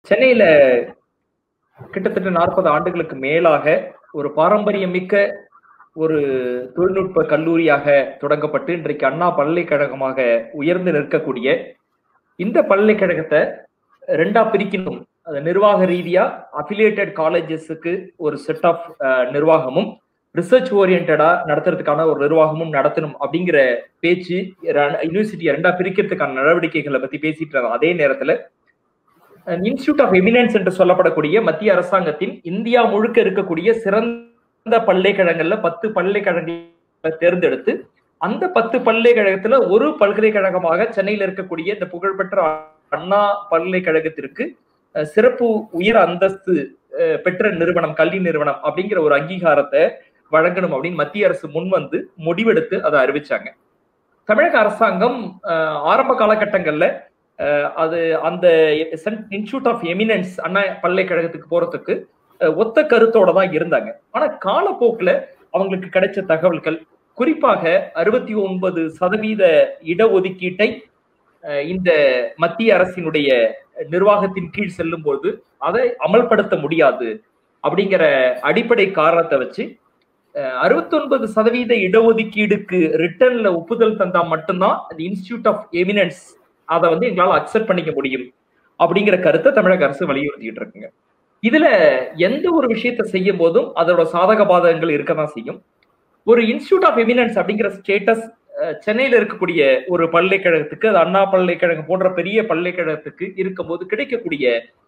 சென்னையில கிட்டத்தட்ட நாற்பது ஆண்டுகளுக்கு மேலாக ஒரு பாரம்பரியமிக்க ஒரு தொழில்நுட்ப கல்லூரியாக தொடங்கப்பட்டு இன்றைக்கு அண்ணா பல்கலைக்கழகமாக உயர்ந்து நிற்கக்கூடிய இந்த பல்கலைக்கழகத்தை ரெண்டா பிரிக்கணும் அது நிர்வாக ரீதியா அபிலியேட்டட் காலேஜஸுக்கு ஒரு செட் ஆஃப் நிர்வாகமும் ரிசர்ச் ஓரியன்டா நடத்துறதுக்கான ஒரு நிர்வாகமும் நடத்தணும் அப்படிங்கிற பேச்சு யூனிவர்சிட்டியை ரெண்டா பிரிக்கிறதுக்கான நடவடிக்கைகளை பத்தி பேசிட்டு இருக்கோம் அதே நேரத்துல இன்ஸ்டியூட் ஆஃப் எமினன்ஸ் என்று சொல்லப்படக்கூடிய மத்திய அரசாங்கத்தின் இந்தியா முழுக்க இருக்கக்கூடிய சிறந்த பல்கலைக்கழகங்கள்ல பத்து பல்கலைக்கழகங்களை தேர்ந்தெடுத்து அந்த பத்து பல்கலைக்கழகத்துல ஒரு பல்கலைக்கழகமாக சென்னையில் இருக்கக்கூடிய இந்த புகழ்பெற்ற அண்ணா பல்கலைக்கழகத்திற்கு சிறப்பு உயர் அந்தஸ்து பெற்ற நிறுவனம் கல்வி நிறுவனம் அப்படிங்கிற ஒரு அங்கீகாரத்தை வழங்கணும் அப்படின்னு மத்திய அரசு முன் வந்து முடிவெடுத்து அதை அறிவிச்சாங்க தமிழக அரசாங்கம் ஆரம்ப காலகட்டங்கள்ல அது அந்த இன்ஸ்டியூட் ஆஃப் எமினன்ஸ் அண்ணா பல்கலைக்கழகத்துக்கு போறதுக்கு ஒத்த கருத்தோட தான் இருந்தாங்க ஆனா காலப்போக்குல அவங்களுக்கு கிடைச்ச தகவல்கள் குறிப்பாக அறுபத்தி ஒன்பது சதவீத இடஒதுக்கீட்டை இந்த மத்திய அரசினுடைய நிர்வாகத்தின் கீழ் செல்லும் போது அதை அமல்படுத்த முடியாது அப்படிங்கிற அடிப்படை காரணத்தை வச்சு அறுபத்தி ஒன்பது சதவீத இடஒதுக்கீடுக்கு ரிட்டர்ன்ல ஒப்புதல் தந்தா மட்டும்தான் அந்த இன்ஸ்டியூட் ஆஃப் எமினன்ஸ் அதை வந்து எங்களால் அக்செப்ட் பண்ணிக்க முடியும் அப்படிங்கிற கருத்தை தமிழக அரசு வலியுறுத்திட்டு இருக்குங்க இதுல எந்த ஒரு விஷயத்த செய்யும் போதும் அதோட சாதக பாதகங்கள் இருக்கதான் செய்யும் ஒரு இன்ஸ்டியூட் ஆஃப் எமினன்ஸ் அப்படிங்கிற ஸ்டேட்டஸ் சென்னையில இருக்கக்கூடிய ஒரு பல்கலைக்கழகத்துக்கு அது அண்ணா பல்கலைக்கழகம் போன்ற பெரிய பல்கலைக்கழகத்துக்கு இருக்கும்போது கிடைக்கக்கூடிய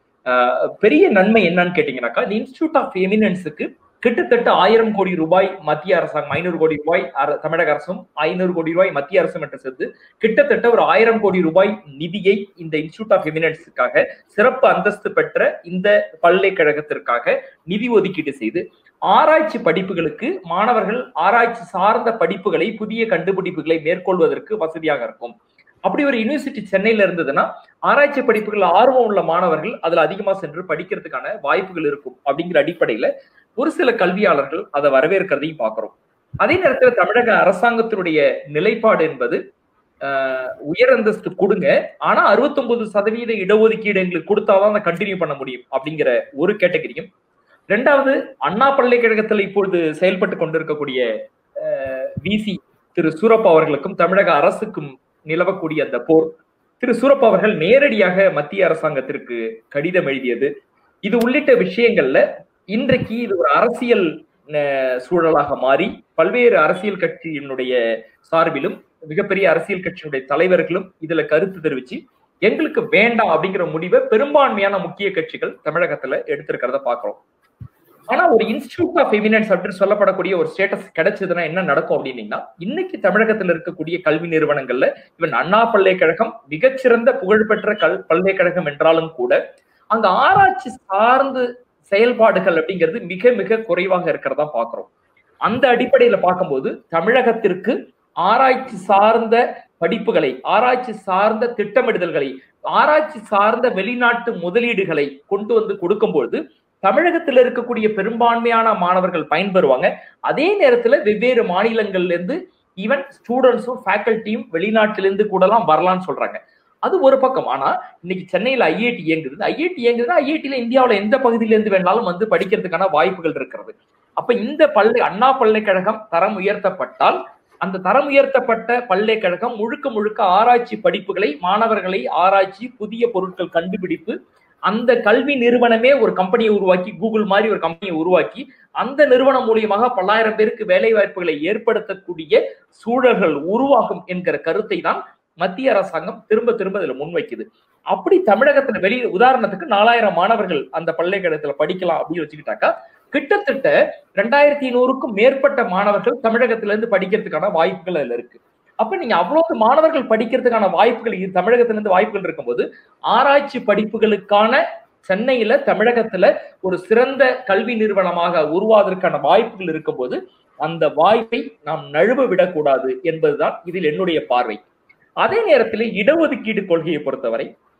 பெரிய நன்மை என்னன்னு கேட்டீங்கன்னாக்கா இந்த இன்ஸ்டியூட் ஆஃப் எமினன்ஸுக்கு கிட்டத்தட்ட ஆயிரம் கோடி ரூபாய் மத்திய அரசாங்கம் ஐநூறு கோடி ரூபாய் தமிழக அரசும் ஐநூறு கோடி ரூபாய் மத்திய அரசும் என்று சேர்த்து கிட்டத்தட்ட ஒரு ஆயிரம் கோடி ரூபாய் நிதியை இந்த இன்ஸ்டியூட் ஆஃப் எமினன்ஸுக்காக சிறப்பு அந்தஸ்து பெற்ற இந்த பல்கலைக்கழகத்திற்காக நிதி ஒதுக்கீடு செய்து ஆராய்ச்சி படிப்புகளுக்கு மாணவர்கள் ஆராய்ச்சி சார்ந்த படிப்புகளை புதிய கண்டுபிடிப்புகளை மேற்கொள்வதற்கு வசதியாக இருக்கும் அப்படி ஒரு யூனிவர்சிட்டி சென்னையில இருந்ததுன்னா ஆராய்ச்சி படிப்புகள் ஆர்வம் உள்ள மாணவர்கள் அதுல அதிகமா சென்று படிக்கிறதுக்கான வாய்ப்புகள் இருக்கும் அப்படிங்கிற அடிப்படையில ஒரு சில கல்வியாளர்கள் அதை வரவேற்கிறதையும் பார்க்கிறோம் அதே நேரத்தில் தமிழக அரசாங்கத்தினுடைய நிலைப்பாடு என்பது உயர் அந்தஸ்து கொடுங்க ஆனா அறுபத்தி ஒன்பது சதவீத இடஒதுக்கீடு எங்களுக்கு கொடுத்தாதான் அதை கண்டினியூ பண்ண முடியும் அப்படிங்கிற ஒரு கேட்டகரியும் ரெண்டாவது அண்ணா பல்கலைக்கழகத்தில் இப்பொழுது செயல்பட்டு கொண்டிருக்கக்கூடிய விசி திரு சூரப்பா அவர்களுக்கும் தமிழக அரசுக்கும் நிலவக்கூடிய அந்த போர் திரு சூரப்பா அவர்கள் நேரடியாக மத்திய அரசாங்கத்திற்கு கடிதம் எழுதியது இது உள்ளிட்ட விஷயங்கள்ல இன்றைக்கு இது ஒரு அரசியல் சூழலாக மாறி பல்வேறு அரசியல் கட்சியினுடைய சார்பிலும் மிகப்பெரிய அரசியல் கட்சியினுடைய தலைவர்களும் இதுல கருத்து தெரிவிச்சு எங்களுக்கு வேண்டாம் அப்படிங்கிற முடிவை பெரும்பான்மையான முக்கிய கட்சிகள் தமிழகத்துல எடுத்திருக்கிறத பாக்குறோம் ஆனா ஒரு இன்ஸ்டிடியூட் ஆஃப் எமினன்ஸ் அப்படின்னு சொல்லப்படக்கூடிய ஒரு ஸ்டேட்டஸ் கிடைச்சதுன்னா என்ன நடக்கும் அப்படின்னீங்கன்னா இன்னைக்கு தமிழகத்துல இருக்கக்கூடிய கல்வி நிறுவனங்கள்ல இவன் அண்ணா பல்கலைக்கழகம் மிகச்சிறந்த புகழ்பெற்ற கல் பல்கலைக்கழகம் என்றாலும் கூட அங்க ஆராய்ச்சி சார்ந்து செயல்பாடுகள் அப்படிங்கிறது மிக மிக குறைவாக இருக்கிறதா பாக்குறோம் அந்த அடிப்படையில பார்க்கும்போது தமிழகத்திற்கு ஆராய்ச்சி சார்ந்த படிப்புகளை ஆராய்ச்சி சார்ந்த திட்டமிடுதல்களை ஆராய்ச்சி சார்ந்த வெளிநாட்டு முதலீடுகளை கொண்டு வந்து கொடுக்கும்போது தமிழகத்தில் இருக்கக்கூடிய பெரும்பான்மையான மாணவர்கள் பயன்பெறுவாங்க அதே நேரத்துல வெவ்வேறு மாநிலங்கள்ல இருந்து ஈவன் ஸ்டூடெண்ட்ஸும் ஃபேக்கல்ட்டியும் வெளிநாட்டிலிருந்து கூடலாம் வரலாம்னு சொல்றாங்க அது ஒரு பக்கம் ஆனா இன்னைக்கு சென்னையில ஐஐடி இயங்குது ஐஐடி இயங்குதுன்னா ஐஐடியில இந்தியாவில எந்த பகுதியில இருந்து வேணாலும் வந்து படிக்கிறதுக்கான வாய்ப்புகள் இருக்கிறது அப்ப இந்த பள்ளி அண்ணா பல்கலைக்கழகம் தரம் உயர்த்தப்பட்டால் அந்த தரம் உயர்த்தப்பட்ட பல்கலைக்கழகம் முழுக்க முழுக்க ஆராய்ச்சி படிப்புகளை மாணவர்களை ஆராய்ச்சி புதிய பொருட்கள் கண்டுபிடிப்பு அந்த கல்வி நிறுவனமே ஒரு கம்பெனியை உருவாக்கி கூகுள் மாதிரி ஒரு கம்பெனியை உருவாக்கி அந்த நிறுவனம் மூலியமாக பல்லாயிரம் பேருக்கு வேலை வாய்ப்புகளை ஏற்படுத்தக்கூடிய சூழல்கள் உருவாகும் என்கிற கருத்தை தான் மத்திய அரசாங்கம் திரும்ப திரும்ப இதுல முன்வைக்குது அப்படி தமிழகத்துல வெளியே உதாரணத்துக்கு நாலாயிரம் மாணவர்கள் அந்த பல்கலைக்கழகத்துல படிக்கலாம் அப்படின்னு வச்சுக்கிட்டாக்கா கிட்டத்தட்ட ரெண்டாயிரத்தி ஐநூறுக்கும் மேற்பட்ட மாணவர்கள் தமிழகத்துல இருந்து படிக்கிறதுக்கான வாய்ப்புகள் அதுல இருக்கு அப்ப நீங்க அவ்வளவு மாணவர்கள் படிக்கிறதுக்கான வாய்ப்புகள் தமிழகத்துல இருந்து வாய்ப்புகள் இருக்கும்போது ஆராய்ச்சி படிப்புகளுக்கான சென்னையில தமிழகத்துல ஒரு சிறந்த கல்வி நிறுவனமாக உருவாவதற்கான வாய்ப்புகள் இருக்கும்போது அந்த வாய்ப்பை நாம் நழுவ விடக்கூடாது என்பதுதான் இதில் என்னுடைய பார்வை அதே நேரத்தில் இடஒதுக்கீடு கொள்கையை பொறுத்தவரை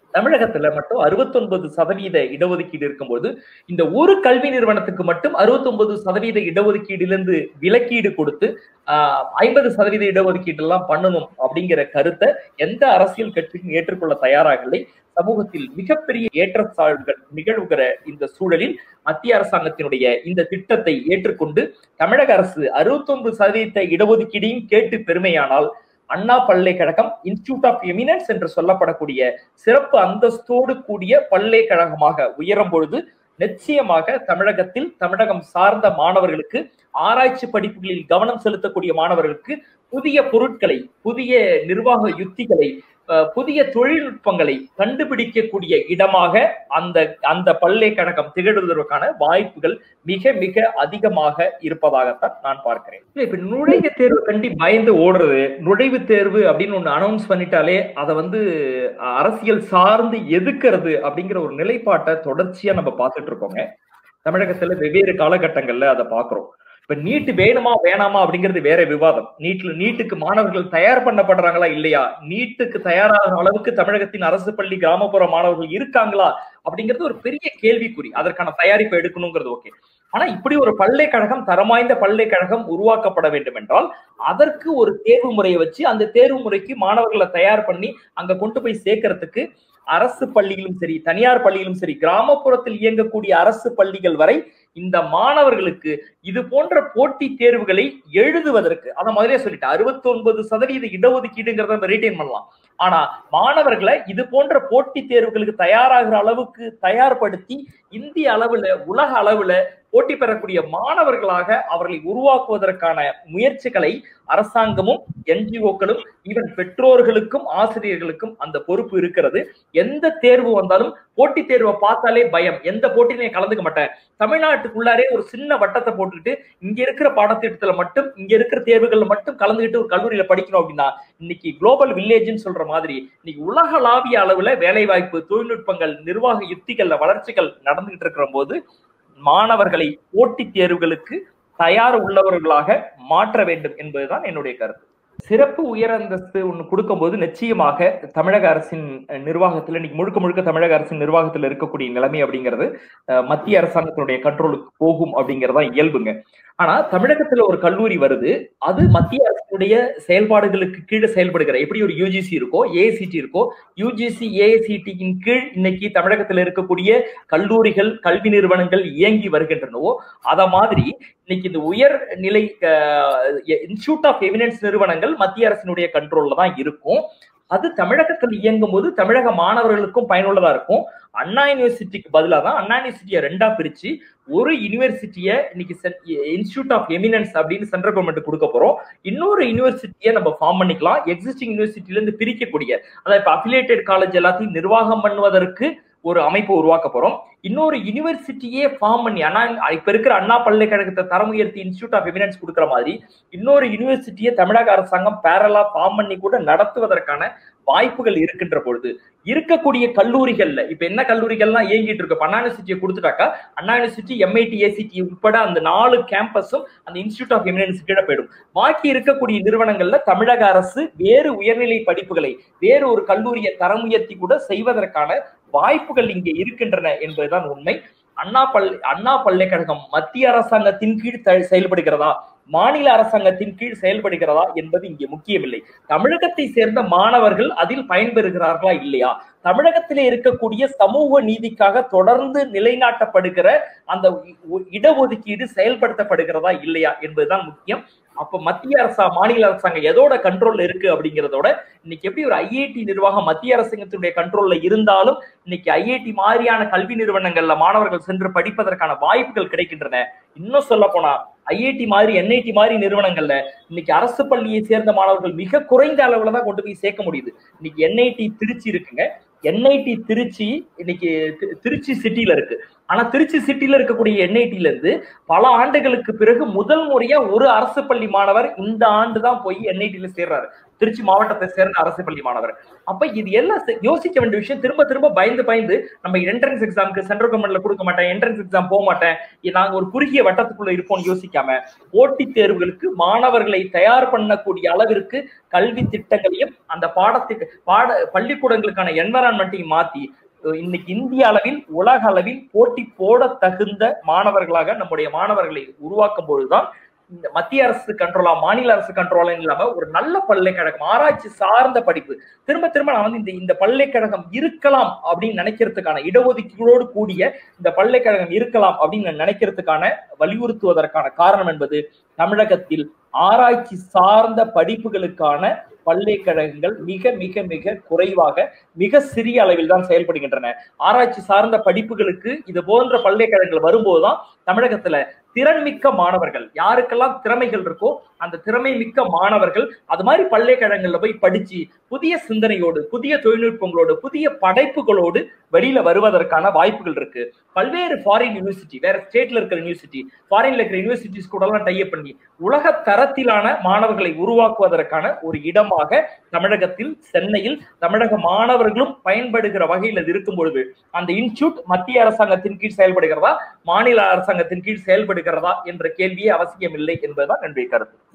தமிழகத்துல மட்டும் அறுபத்தொன்பது சதவீத இடஒதுக்கீடு இருக்கும்போது இந்த ஒரு கல்வி நிறுவனத்துக்கு மட்டும் அறுபத்தொன்பது சதவீத இடஒதுக்கீடுல விலக்கீடு கொடுத்து ஆஹ் ஐம்பது சதவீத இடஒதுக்கீடு எல்லாம் பண்ணணும் அப்படிங்கிற கருத்தை எந்த அரசியல் கட்சியும் ஏற்றுக்கொள்ள தயாராகவில்லை சமூகத்தில் மிகப்பெரிய ஏற்றத்தாழ்வுகள் நிகழ்வுகிற இந்த சூழலில் மத்திய அரசாங்கத்தினுடைய இந்த திட்டத்தை ஏற்றுக்கொண்டு தமிழக அரசு அறுபத்தொன்பது சதவீத இடஒதுக்கீடையும் கேட்டு பெருமையானால் அண்ணா பல்கலைக்கழகம் இன்ஸ்டிடியூட் ஆஃப் எமினன்ஸ் என்று சொல்லப்படக்கூடிய சிறப்பு அந்தஸ்தோடு கூடிய பல்கலைக்கழகமாக உயரும் பொழுது நிச்சயமாக தமிழகத்தில் தமிழகம் சார்ந்த மாணவர்களுக்கு ஆராய்ச்சி படிப்புகளில் கவனம் செலுத்தக்கூடிய மாணவர்களுக்கு புதிய பொருட்களை புதிய நிர்வாக யுத்திகளை புதிய தொழில்நுட்பங்களை கண்டுபிடிக்கக்கூடிய இடமாக அந்த அந்த பல்கலைக்கழகம் திகழ்வதற்கான வாய்ப்புகள் மிக மிக அதிகமாக இருப்பதாகத்தான் நான் பார்க்கிறேன் இப்ப நுழைவு தேர்வு கண்டி பயந்து ஓடுறது நுழைவு தேர்வு அப்படின்னு ஒண்ணு அனௌன்ஸ் பண்ணிட்டாலே அதை வந்து அரசியல் சார்ந்து எதுக்கிறது அப்படிங்கிற ஒரு நிலைப்பாட்டை தொடர்ச்சியா நம்ம பார்த்துட்டு இருக்கோங்க தமிழகத்துல வெவ்வேறு காலகட்டங்கள்ல அதை பாக்குறோம் இப்ப நீட்டு வேணுமா வேணாமா அப்படிங்கிறது வேற விவாதம் நீட்ல நீட்டுக்கு மாணவர்கள் தயார் பண்ணப்படுறாங்களா இல்லையா நீட்டுக்கு தயாராகிற அளவுக்கு தமிழகத்தின் அரசு பள்ளி கிராமப்புற மாணவர்கள் இருக்காங்களா அப்படிங்கிறது ஒரு பெரிய கேள்விக்குறி அதற்கான தயாரிப்பு எடுக்கணுங்கிறது ஓகே ஆனா இப்படி ஒரு பல்கலைக்கழகம் தரமாய்ந்த பல்கலைக்கழகம் உருவாக்கப்பட வேண்டும் என்றால் அதற்கு ஒரு தேர்வு முறையை வச்சு அந்த தேர்வு முறைக்கு மாணவர்களை தயார் பண்ணி அங்க கொண்டு போய் சேர்க்கறதுக்கு அரசு பள்ளியிலும் சரி தனியார் பள்ளியிலும் சரி கிராமப்புறத்தில் இயங்கக்கூடிய அரசு பள்ளிகள் வரை இந்த மாணவர்களுக்கு இது போன்ற போட்டி தேர்வுகளை எழுதுவதற்கு அதை முதலே சொல்லிட்டேன் அறுபத்தி ஒன்பது சதவீத இடஒதுக்கீடுங்கிறத ரீட்டைன் பண்ணலாம் ஆனா மாணவர்களை இது போன்ற போட்டி தேர்வுகளுக்கு தயாராகிற அளவுக்கு தயார்படுத்தி இந்திய அளவுல உலக அளவுல போட்டி பெறக்கூடிய மாணவர்களாக அவர்களை உருவாக்குவதற்கான முயற்சிகளை அரசாங்கமும் என்ஜிஓக்களும் ஈவன் பெற்றோர்களுக்கும் ஆசிரியர்களுக்கும் அந்த பொறுப்பு இருக்கிறது எந்த தேர்வு வந்தாலும் போட்டி தேர்வை பார்த்தாலே பயம் எந்த போட்டியிலையும் கலந்துக்க மாட்டேன் தமிழ்நாட்டுக்குள்ளாரே ஒரு சின்ன வட்டத்தை போட்டுக்கிட்டு இங்க இருக்கிற பாடத்திட்டத்துல மட்டும் இங்க இருக்கிற தேர்வுகள்ல மட்டும் கலந்துகிட்டு ஒரு கல்லூரியில படிக்கணும் அப்படின்னா இன்னைக்கு குளோபல் வில்லேஜ்னு சொல்ற மாதிரி இன்னைக்கு உலகளாவிய அளவுல வேலை வாய்ப்பு தொழில்நுட்பங்கள் நிர்வாக யுத்திகள்ல வளர்ச்சிகள் நடந்துகிட்டு இருக்கிற போது மாணவர்களை போட்டித் தேர்வுகளுக்கு தயார் உள்ளவர்களாக மாற்ற வேண்டும் என்பதுதான் என்னுடைய கருத்து சிறப்பு உயர் அந்தஸ்து ஒண்ணு கொடுக்கும்போது நிச்சயமாக தமிழக அரசின் நிர்வாகத்துல இன்னைக்கு முழுக்க முழுக்க தமிழக அரசின் நிர்வாகத்துல இருக்கக்கூடிய நிலைமை அப்படிங்கிறது மத்திய அரசாங்கத்தினுடைய கண்ட்ரோலுக்கு போகும் அப்படிங்கறதா இயல்புங்க ஆனா தமிழகத்துல ஒரு கல்லூரி வருது அது மத்திய அரசுடைய செயல்பாடுகளுக்கு கீழே செயல்படுகிற எப்படி ஒரு யூஜிசி இருக்கோ ஏசிடி இருக்கோ யூஜிசி ஏஐசிடியின் கீழ் இன்னைக்கு தமிழகத்துல இருக்கக்கூடிய கல்லூரிகள் கல்வி நிறுவனங்கள் இயங்கி வருகின்றனவோ அத மாதிரி இன்னைக்கு இந்த உயர் நிலை இன்ஸ்டியூட் ஆஃப் எவிடன்ஸ் நிறுவனங்கள் மத்திய அரசினுடைய கண்ட்ரோல்ல தான் இருக்கும் அது தமிழகத்தில் இயங்கும் போது தமிழக மாணவர்களுக்கும் பயனுள்ளதா இருக்கும் அண்ணா யூனிவர்சிட்டிக்கு பதிலாக தான் அண்ணா யூனிவர்சிட்டியை ரெண்டா பிரிச்சு ஒரு யூனிவர்சிட்டியை இன்னைக்கு இன்ஸ்டியூட் ஆஃப் எமினன்ஸ் அப்படின்னு சென்ட்ரல் கவர்மெண்ட் கொடுக்க போறோம் இன்னொரு யூனிவர்சிட்டியை நம்ம ஃபார்ம் பண்ணிக்கலாம் எக்ஸிஸ்டிங் யூனிவர்சிட்டில இருந்து பிரிக்கக்கூடிய அதாவது இப்ப அஃபிலியேட்டட் காலேஜ் எல்லாத்தையும் நிர்வாகம் பண்ணுவதற்கு ஒரு அமைப்பு உருவாக்க போறோம் இன்னொரு யூனிவர்சிட்டியே ஃபார்ம் பண்ணி அண்ணா இப்ப இருக்கிற அண்ணா பல்கலைக்கழகத்தை தரம் உயர்த்தி இன்ஸ்டியூட் ஆஃப் எவிடன்ஸ் கொடுக்குற மாதிரி இன்னொரு யூனிவர்சிட்டியை தமிழக அரசாங்கம் பேரலா ஃபார்ம் பண்ணி கூட நடத்துவதற்கான வாய்ப்புகள் இருக்கின்ற பொழுது இருக்கக்கூடிய கல்லூரிகள்ல இப்ப என்ன கல்லூரிகள்லாம் இயங்கிட்டு இருக்கு அண்ணா யூனிவர்சிட்டியை கொடுத்துட்டாக்கா அண்ணா யூனிவர்சிட்டி எம்ஐடி ஏசிடி உட்பட அந்த நாலு கேம்பஸும் அந்த இன்ஸ்டியூட் ஆஃப் எமினன்ஸ் கீழே போயிடும் பாக்கி இருக்கக்கூடிய நிறுவனங்கள்ல தமிழக அரசு வேறு உயர்நிலை படிப்புகளை வேறு ஒரு கல்லூரியை தரம் உயர்த்தி கூட செய்வதற்கான வாய்ப்புகள் இங்கே இருக்கின்றன என்பதுதான் உண்மை அண்ணா பல் அண்ணா பல்கலைக்கழகம் மத்திய அரசாங்கத்தின் கீழ் செயல்படுகிறதா மாநில அரசாங்கத்தின் கீழ் செயல்படுகிறதா என்பது இங்கே முக்கியமில்லை தமிழகத்தை சேர்ந்த மாணவர்கள் அதில் பயன்பெறுகிறார்களா இல்லையா தமிழகத்திலே இருக்கக்கூடிய சமூக நீதிக்காக தொடர்ந்து நிலைநாட்டப்படுகிற அந்த இடஒதுக்கீடு செயல்படுத்தப்படுகிறதா இல்லையா என்பதுதான் முக்கியம் அப்ப மத்திய அரசா மாநில அரசாங்கம் எதோட கண்ட்ரோல்ல இருக்கு அப்படிங்கிறதோட இன்னைக்கு எப்படி ஒரு ஐஐடி நிர்வாகம் மத்திய அரசாங்கத்தினுடைய கண்ட்ரோல்ல இருந்தாலும் இன்னைக்கு ஐஐடி மாதிரியான கல்வி நிறுவனங்கள்ல மாணவர்கள் சென்று படிப்பதற்கான வாய்ப்புகள் கிடைக்கின்றன இன்னும் சொல்ல போனா ஐஐடி மாதிரி என்ஐடி மாதிரி நிறுவனங்கள்ல இன்னைக்கு அரசு பள்ளியை சேர்ந்த மாணவர்கள் மிக குறைந்த அளவுல தான் கொண்டு போய் சேர்க்க முடியுது இன்னைக்கு என்ஐடி திருச்சி இருக்குங்க என்ஐடி திருச்சி இன்னைக்கு திருச்சி சிட்டில இருக்கு ஆனா திருச்சி சிட்டில இருக்கக்கூடிய என்ஐடில இருந்து பல ஆண்டுகளுக்கு பிறகு முதல் முறையா ஒரு அரசு பள்ளி மாணவர் இந்த ஆண்டு தான் போய் என்ஐடில சேர்றாரு திருச்சி மாவட்டத்தை சேர்ந்த அரசு பள்ளி மாணவர் அப்ப இது எல்லாம் செ- யோசிக்க வேண்டிய விஷயம் திரும்ப திரும்ப பயந்து பயந்து நம்ம என்ட்ரன்ஸ் எக்ஸாமுக்கு சென்ட்ரல் கவர்மெண்ட்ல கொடுக்க மாட்டேன் என்ட்ரன்ஸ் எக்ஸாம் போக மாட்டேன் இது நாங்க ஒரு குறுகிய வட்டத்துக்குள்ள இருப்போம்னு யோசிக்காம போட்டித் தேர்வுகளுக்கு மாணவர்களை தயார் பண்ணக்கூடிய அளவிற்கு கல்வி திட்டங்களையும் அந்த பாடத்திட்ட பாட பள்ளிக்கூடங்களுக்கான என்வரான்மெண்ட்டையும் மாத்தி அஹ் இன்னைக்கு இந்திய அளவில் உலக அளவில் போட்டி போட தகுந்த மாணவர்களாக நம்முடைய மாணவர்களை உருவாக்கும் பொழுதுதான் இந்த மத்திய அரசு கண்ட்ரோலா மாநில அரசு கண்ட்ரோலா இல்லாம ஒரு நல்ல பல்கலைக்கழகம் ஆராய்ச்சி சார்ந்த படிப்பு திரும்ப திரும்ப நான் வந்து இந்த இந்த பல்கலைக்கழகம் இருக்கலாம் அப்படின்னு நினைக்கிறதுக்கான இடஒதுக்கீடோடு கூடிய இந்த பல்கலைக்கழகம் இருக்கலாம் அப்படின்னு நான் நினைக்கிறதுக்கான வலியுறுத்துவதற்கான காரணம் என்பது தமிழகத்தில் ஆராய்ச்சி சார்ந்த படிப்புகளுக்கான பல்கலைக்கழகங்கள் மிக மிக மிக குறைவாக மிக சிறிய அளவில் தான் செயல்படுகின்றன ஆராய்ச்சி சார்ந்த படிப்புகளுக்கு இது போன்ற பல்கலைக்கழகங்கள் வரும்போதுதான் தமிழகத்துல திறன்மிக்க மாணவர்கள் யாருக்கெல்லாம் திறமைகள் இருக்கோ அந்த திறமை மிக்க மாணவர்கள் அது மாதிரி பல்கலைக்கழகங்கள்ல போய் படிச்சு புதிய சிந்தனையோடு புதிய தொழில்நுட்பங்களோடு புதிய படைப்புகளோடு வெளியில வருவதற்கான வாய்ப்புகள் இருக்கு பல்வேறு ஃபாரின் யூனிவர்சிட்டி வேற ஸ்டேட்ல இருக்கிற யூனிவர்சிட்டி ஃபாரின்ல இருக்கிற யூனிவர்சிட்டிஸ் கூட எல்லாம் டைப் பண்ணி உலக தரத்திலான மாணவர்களை உருவாக்குவதற்கான ஒரு இடமாக தமிழகத்தில் சென்னையில் தமிழக மாணவர்களும் பயன்படுகிற வகையில் அது இருக்கும் பொழுது அந்த இன்ஸ்டியூட் மத்திய அரசாங்கத்தின் கீழ் செயல்படுகிறதா மாநில அரசாங்கத்தின் கீழ் செயல்படுகிறதா என்ற கேள்வியே அவசியம் இல்லை என்பதுதான் என்னுடைய கருத்து